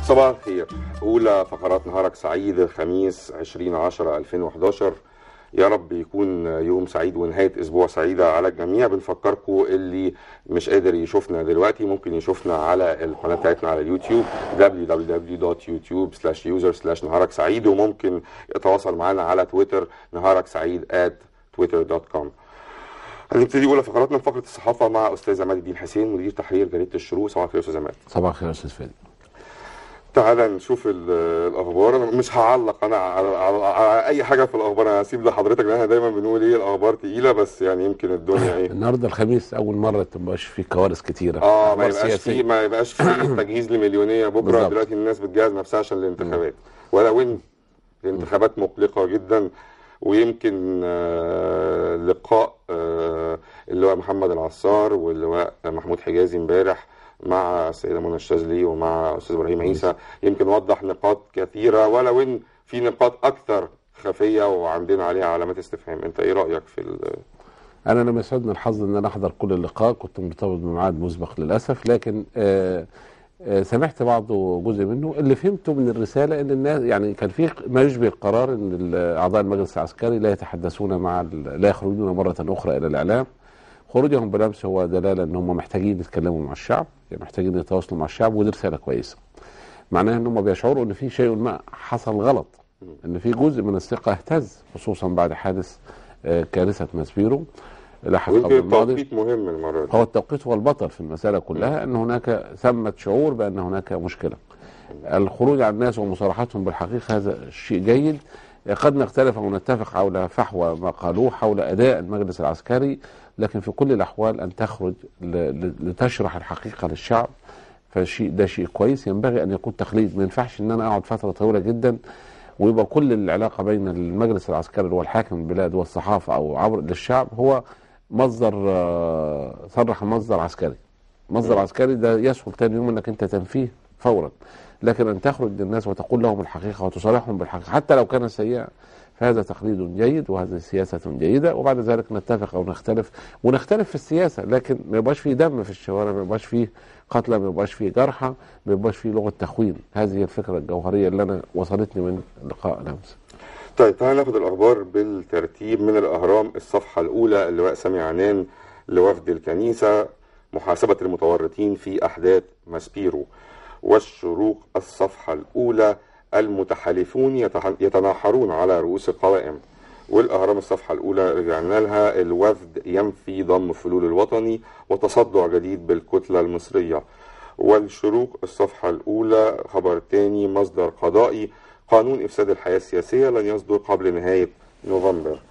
صباح الخير أولى فقرات نهارك سعيد الخميس 20 10 2011 يا رب يكون يوم سعيد ونهاية أسبوع سعيدة على الجميع بنفكركم اللي مش قادر يشوفنا دلوقتي ممكن يشوفنا على القناة بتاعتنا على اليوتيوب www.youtube slash user slash نهارك سعيد وممكن يتواصل معنا على تويتر نهارك سعيد at twitter.com هنبتدي اولى فقراتنا بفقره الصحافه مع استاذ عماد الدين حسين مدير تحرير جريده الشروق صباح الخير يا استاذ عماد صباح الخير يا استاذ فادي تعالى نشوف ال- الاخبار انا مش هعلق انا على, على, على اي حاجه في الاخبار انا هسيب لحضرتك لان احنا دايما بنقول ايه الاخبار تقيله بس يعني يمكن الدنيا ايه النهارده الخميس اول مره تبقاش في كوارث كتيره اه ما أخبار يبقاش سياسية. في ما يبقاش في تجهيز لمليونيه بكره بالظبط. دلوقتي الناس بتجهز نفسها عشان الانتخابات ولو ان الانتخابات مقلقه جدا ويمكن آه لقاء آه اللواء محمد العصار واللواء محمود حجازي امبارح مع السيده منى الشاذلي ومع استاذ ابراهيم عيسى يمكن وضح نقاط كثيره ولو ان في نقاط اكثر خفيه وعندنا عليها علامات استفهام انت ايه رايك في ال- انا لما يسعدني الحظ ان انا احضر كل اللقاء كنت مرتبط بميعاد مسبق للاسف لكن آه آه سمعت بعض جزء منه اللي فهمته من الرساله ان الناس يعني كان في ما يشبه القرار ان ال- اعضاء المجلس العسكري لا يتحدثون مع ال- لا يخرجون مره اخرى الى الاعلام خروجهم بلمس هو دلاله ان هم محتاجين يتكلموا مع الشعب يعني محتاجين يتواصلوا مع الشعب ودي رساله كويسه معناها ان هم بيشعروا ان في شيء ما حصل غلط ان في جزء من الثقه اهتز خصوصا بعد حادث آه، كارثه ماسبيرو لاحق ويمكن قبل الماضي التوقيت مهم المره دي هو التوقيت هو البطل في المسألة كلها أن هناك ثمة شعور بأن هناك مشكلة الخروج عن الناس ومصارحتهم بالحقيقة هذا شيء جيد قد نختلف او نتفق حول فحوى ما قالوه حول اداء المجلس العسكري لكن في كل الاحوال ان تخرج ل- ل- لتشرح الحقيقه للشعب فشيء ده شيء كويس ينبغي ان يكون تقليد ما ينفعش ان انا اقعد فتره طويله جدا ويبقى كل العلاقه بين المجلس العسكري اللي هو الحاكم البلاد والصحافه او عبر للشعب هو مصدر آه، صرح مصدر عسكري مصدر عسكري ده يسهل تاني يوم انك انت تنفيه فورا لكن ان تخرج للناس وتقول لهم الحقيقه وتصارحهم بالحقيقه حتى لو كان سيئا فهذا تقليد جيد وهذه سياسه جيده وبعد ذلك نتفق او نختلف ونختلف في السياسه لكن ما يبقاش فيه دم في الشوارع ما يبقاش فيه قتلى ما يبقاش فيه جرحى ما يبقاش فيه لغه تخوين هذه هي الفكره الجوهريه اللي انا وصلتني من لقاء الامس طيب تعالى ناخد الاخبار بالترتيب من الاهرام الصفحه الاولى اللواء سامي عنان لوفد الكنيسه محاسبه المتورطين في احداث ماسبيرو والشروق الصفحه الاولى المتحالفون يتح- يتناحرون على رؤوس القوائم والاهرام الصفحه الاولى رجعنا لها الوفد ينفي ضم فلول الوطني وتصدع جديد بالكتله المصريه والشروق الصفحه الاولى خبر تاني مصدر قضائي قانون افساد الحياه السياسيه لن يصدر قبل نهايه نوفمبر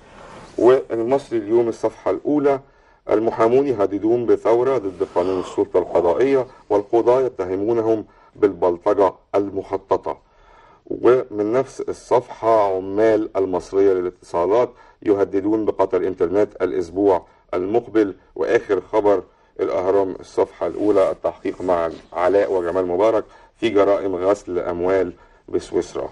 والمصري اليوم الصفحه الاولى المحامون يهددون بثوره ضد قانون السلطه القضائيه والقضاه يتهمونهم بالبلطجه المخططه ومن نفس الصفحة عمال المصرية للاتصالات يهددون بقطع الإنترنت الأسبوع المقبل وآخر خبر الأهرام الصفحة الأولى التحقيق مع علاء وجمال مبارك في جرائم غسل أموال بسويسرا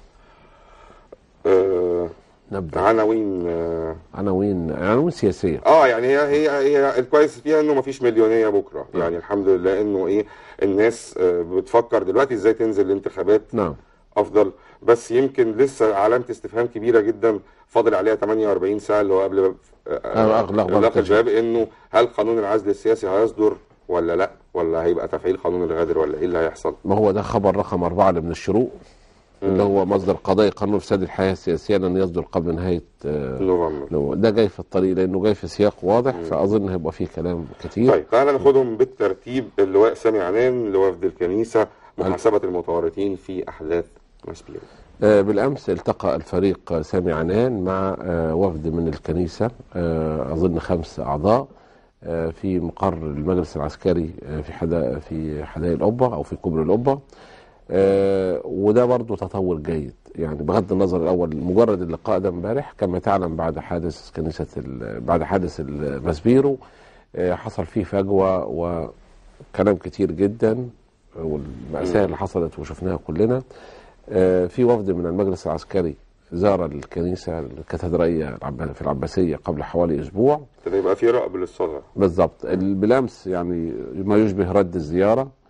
آه نبدا عناوين آه, عناوين عناوين سياسيه اه يعني هي هي هي الكويس فيها انه مفيش مليونيه بكره يعني الحمد لله انه ايه الناس آه بتفكر دلوقتي ازاي تنزل الانتخابات نعم افضل بس يمكن لسه علامه استفهام كبيره جدا فاضل عليها 48 ساعه اللي هو قبل آه، أغلق باب اغلاق التشريع. الباب انه هل قانون العزل السياسي هيصدر ولا لا ولا هيبقى تفعيل قانون الغادر ولا ايه اللي هيحصل ما هو ده خبر رقم أربعة اللي من الشروق اللي هو مصدر قضائي قانون افساد الحياه السياسيه لن يصدر قبل نهايه آه، نوفمبر لو- ده جاي في الطريق لانه جاي في سياق واضح فاظن هيبقى فيه كلام كتير طيب تعالى ناخدهم بالترتيب اللواء سامي عنان لوفد الكنيسه محاسبه المتورطين في احداث ماسبيرو آه، بالامس التقى الفريق سامي عنان مع آه، وفد من الكنيسه آه، اظن خمس اعضاء آه، في مقر المجلس العسكري آه، في حدا في حدائق القبه او في كوبري القبه آه، وده برضو تطور جيد يعني بغض النظر الاول مجرد اللقاء ده امبارح كما تعلم بعد حادث كنيسه ال- بعد حادث المسبيرو آه، حصل فيه فجوه وكلام كتير جدا والمأساة اللي حصلت وشفناها كلنا آه، في وفد من المجلس العسكري زار الكنيسة الكاتدرائية العب- في العباسية قبل حوالي أسبوع كده يبقى في رقب للصدى بالضبط ال- بالأمس يعني ما يشبه رد الزيارة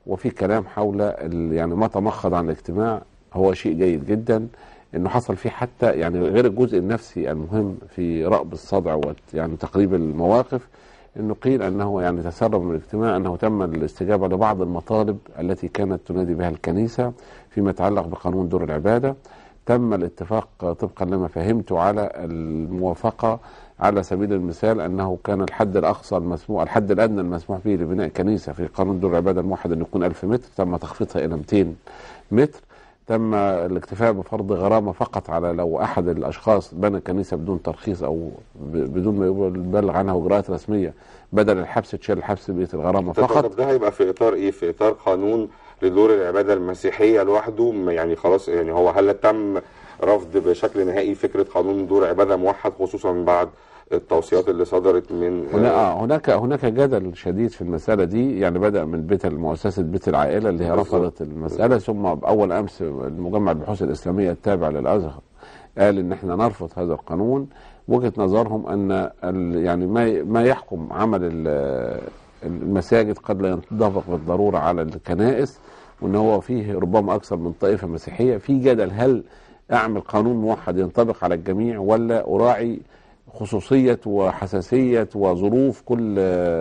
وفي كلام حول ال- يعني ما تمخض عن الاجتماع هو شيء جيد جدا انه حصل فيه حتى يعني غير الجزء النفسي المهم في رأب الصدع وت- يعني تقريب المواقف انه قيل انه يعني تسرب من الاجتماع انه تم الاستجابه لبعض المطالب التي كانت تنادي بها الكنيسه فيما يتعلق بقانون دور العباده تم الاتفاق طبقا لما فهمت على الموافقه على سبيل المثال انه كان الحد الاقصى المسموح الحد الادنى المسموح به لبناء كنيسه في قانون دور العباده الموحد انه يكون 1000 متر تم تخفيضها الى 200 متر تم الاكتفاء بفرض غرامه فقط على لو احد الاشخاص بنى كنيسه بدون ترخيص او ب- بدون ما يبلغ عنها اجراءات رسميه بدل الحبس تشيل الحبس بقيه الغرامه طب فقط طب ده هيبقى في اطار ايه؟ في اطار قانون لدور العباده المسيحيه لوحده ما يعني خلاص يعني هو هل تم رفض بشكل نهائي فكره قانون دور عباده موحد خصوصا بعد التوصيات اللي صدرت من هنا آه هناك هناك جدل شديد في المساله دي يعني بدا من بيت مؤسسه بيت العائله اللي هي بالظبط. رفضت المساله ثم اول امس المجمع البحوث الاسلاميه التابع للازهر قال ان احنا نرفض هذا القانون وجهه نظرهم ان ال- يعني ما ما يحكم عمل ال- المساجد قد لا ينطبق بالضروره على الكنائس وان هو فيه ربما اكثر من طائفه مسيحيه في جدل هل اعمل قانون موحد ينطبق على الجميع ولا اراعي خصوصيه وحساسيه وظروف كل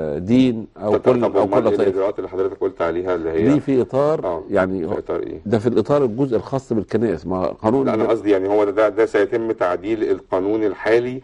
دين او طب- كل طب او أمال كل إيه طائفه الاجراءات اللي حضرتك قلت عليها اللي هي دي في اطار آه. يعني في اطار ايه؟ ده في الاطار الجزء الخاص بالكنائس ما قانون لا انا قصدي يعني هو ده ده سيتم تعديل القانون الحالي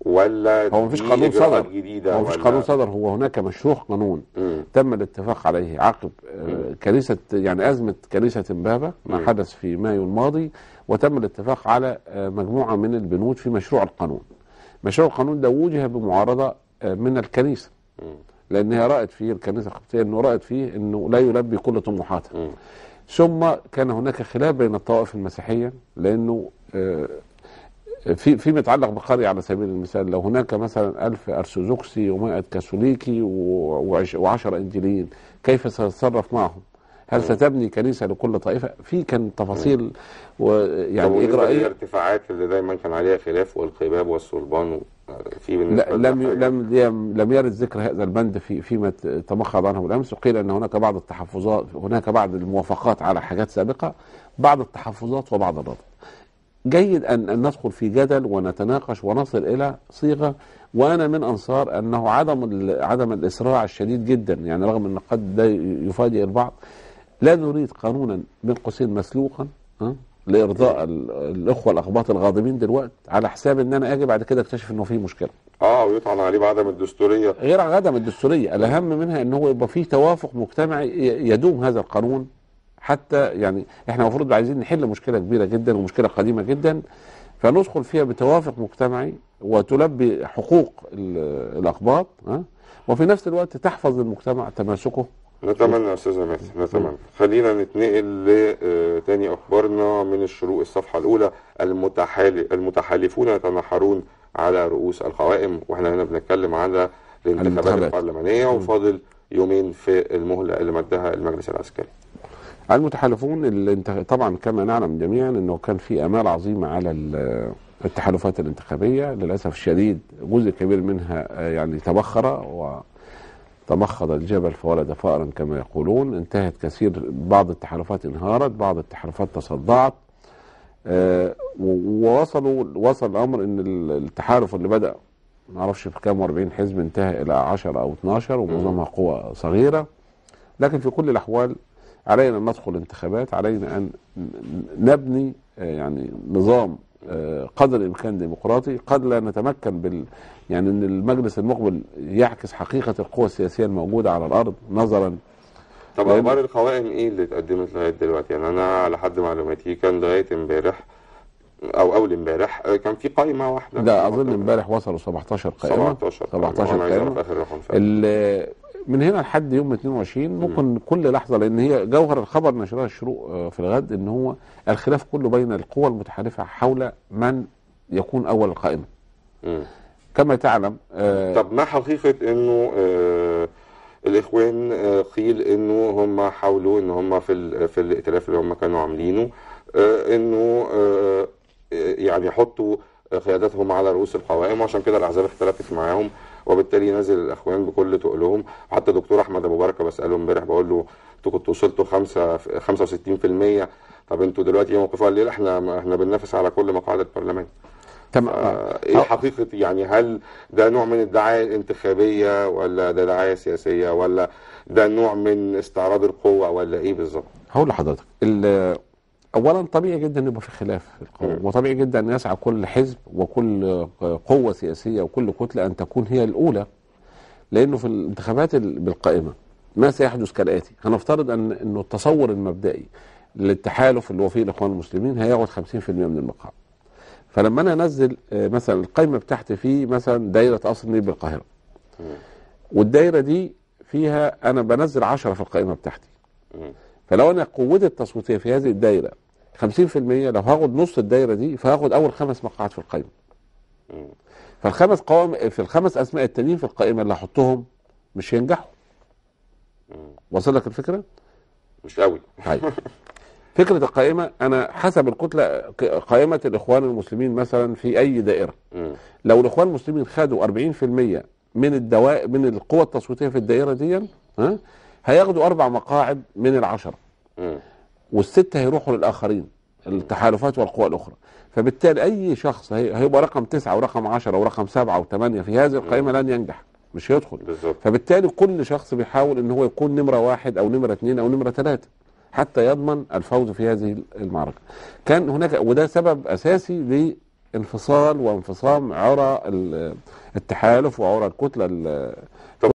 ولا هو مفيش دي قانون إجراءات صدر جديده هو مفيش ولا- قانون صدر هو هناك مشروع قانون مم. تم الاتفاق عليه عقب آه، كنيسة يعني أزمة كنيسة إمبابة ما مم. حدث في مايو الماضي وتم الاتفاق على آه، مجموعة من البنود في مشروع القانون مشروع القانون ده وجه بمعارضة آه، من الكنيسة مم. لأن هي رأت فيه الكنيسة القبطية أنه رأت فيه أنه لا يلبي كل طموحاتها مم. ثم كان هناك خلاف بين الطوائف المسيحية لأنه آه، في فيما يتعلق بقرية على سبيل المثال لو هناك مثلا ألف أرثوذكسي ومائة كاثوليكي و- وعش- وعشرة إنجيليين كيف سنتصرف معهم؟ هل ستبني كنيسة لكل طائفة؟ في كان تفاصيل طب ويعني وبالنسبة إجرائية للارتفاعات اللي دايما كان عليها خلاف والقباب والصلبان و- في لا بالنسبه لم لده حاجة؟ لم لم لم يرد ذكر هذا البند في فيما ت- تمخض عنه بالامس وقيل ان هناك بعض التحفظات هناك بعض الموافقات على حاجات سابقه بعض التحفظات وبعض الرد. جيد ان ان ندخل في جدل ونتناقش ونصل الى صيغه وانا من انصار انه عدم ال- عدم الاسراع الشديد جدا يعني رغم ان قد ده يفاجئ البعض لا نريد قانونا بين قوسين مسلوقا ها لارضاء ال- الاخوه الاقباط الغاضبين دلوقتي على حساب ان انا اجي بعد كده اكتشف انه في مشكله اه ويطعن عليه بعدم الدستوريه غير عدم الدستوريه الاهم منها ان هو يبقى فيه توافق مجتمعي ي- يدوم هذا القانون حتى يعني احنا المفروض عايزين نحل مشكله كبيره جدا ومشكله قديمه جدا فندخل فيها بتوافق مجتمعي وتلبي حقوق ال- الاقباط ها وفي نفس الوقت تحفظ المجتمع تماسكه نتمنى يا استاذ ماسي نتمنى خلينا نتنقل لتاني اخبارنا من الشروق الصفحه الاولى المتحال المتحالفون يتنحرون على رؤوس القوائم واحنا هنا بنتكلم على الانتخابات الانتخابات. البرلمانيه وفاضل يومين في المهله اللي مدها المجلس العسكري المتحالفون اللي انت طبعا كما نعلم جميعا انه كان في امال عظيمه على ال- التحالفات الانتخابيه للاسف الشديد جزء كبير منها آه، يعني تبخر وتمخض الجبل فولد فأرا كما يقولون انتهت كثير بعض التحالفات انهارت بعض التحالفات تصدعت آه، و- ووصلوا وصل الامر ان ال- التحالف اللي بدا ما اعرفش في كام 40 حزب انتهى الى 10 او 12 ومعظمها قوى صغيره لكن في كل الاحوال علينا ان ندخل انتخابات علينا ان نبني آه، يعني نظام آه، قدر الامكان ديمقراطي قد لا نتمكن بال يعني ان المجلس المقبل يعكس حقيقه القوى السياسيه الموجوده على الارض نظرا طب لأن- اخبار القوائم ايه اللي اتقدمت لغايه دلوقتي يعني انا على حد معلوماتي كان لغايه امبارح او اول امبارح آه، كان في قائمه واحده ده اظن امبارح وصلوا 17 قائمه 17 17 انا عايز اعرف قائمه اخر رقم فعلا ال- من هنا لحد يوم 22 ممكن كل لحظه لان هي جوهر الخبر نشرها الشروق آه، في الغد ان هو الخلاف كله بين القوى المتحالفه حول من يكون اول القائمه مم. كما تعلم آه، طب ما حقيقة انه آه الاخوان آه قيل انه هم حاولوا ان هم في ال- في الائتلاف اللي هم كانوا عاملينه آه انه آه يعني يحطوا قياداتهم على رؤوس القوائم وعشان كده الاحزاب اختلفت معاهم وبالتالي ينزل الاخوان بكل تقلهم حتى دكتور احمد ابو بركه بساله امبارح بقول له انتوا كنتوا وصلتوا 5 65% طب انتوا دلوقتي ايه موقفكم قال لي لا احنا احنا بننافس على كل مقاعد البرلمان تمام آه، ايه حقيقه يعني هل ده نوع من الدعايه الانتخابيه ولا ده دعايه سياسيه ولا ده نوع من استعراض القوه ولا ايه بالظبط؟ هقول لحضرتك ال- اولا طبيعي جدا ان يبقى في خلاف في القوة مم. وطبيعي جدا ان يسعى كل حزب وكل قوه سياسيه وكل كتله ان تكون هي الاولى لانه في الانتخابات ال- بالقائمه ما سيحدث كالاتي هنفترض ان انه التصور المبدئي للتحالف اللي هو فيه الاخوان المسلمين هياخد 50% من المقاعد فلما انا انزل آه، مثلا القائمه بتاعتي في مثلا دايره قصر النيل بالقاهره مم. والدايره دي فيها انا بنزل 10 في القائمه بتاعتي مم. فلو انا قوتي التصويتيه في هذه الدايره 50% لو هاخد نص الدايره دي فهاخد اول خمس مقاعد في القائمه مم. فالخمس قوام في الخمس اسماء التانيين في القائمه اللي هحطهم مش هينجحوا مم. وصل لك الفكره؟ مش قوي طيب فكره القائمه انا حسب الكتله ك- قائمه الاخوان المسلمين مثلا في اي دائره مم. لو الاخوان المسلمين خدوا 40% من الدواء من القوى التصويتيه في الدائره دي ها هياخدوا اربع مقاعد من العشره مم. والسته هيروحوا للاخرين التحالفات والقوى الاخرى فبالتالي اي شخص هي- هيبقى رقم تسعه ورقم عشره ورقم سبعه وثمانيه في هذه القائمه لن ينجح مش هيدخل بالظبط فبالتالي كل شخص بيحاول ان هو يكون نمره واحد او نمره اثنين او نمره ثلاثه حتى يضمن الفوز في هذه المعركه. كان هناك وده سبب اساسي لانفصال وانفصام عرى ال- التحالف وعرى الكتله ال-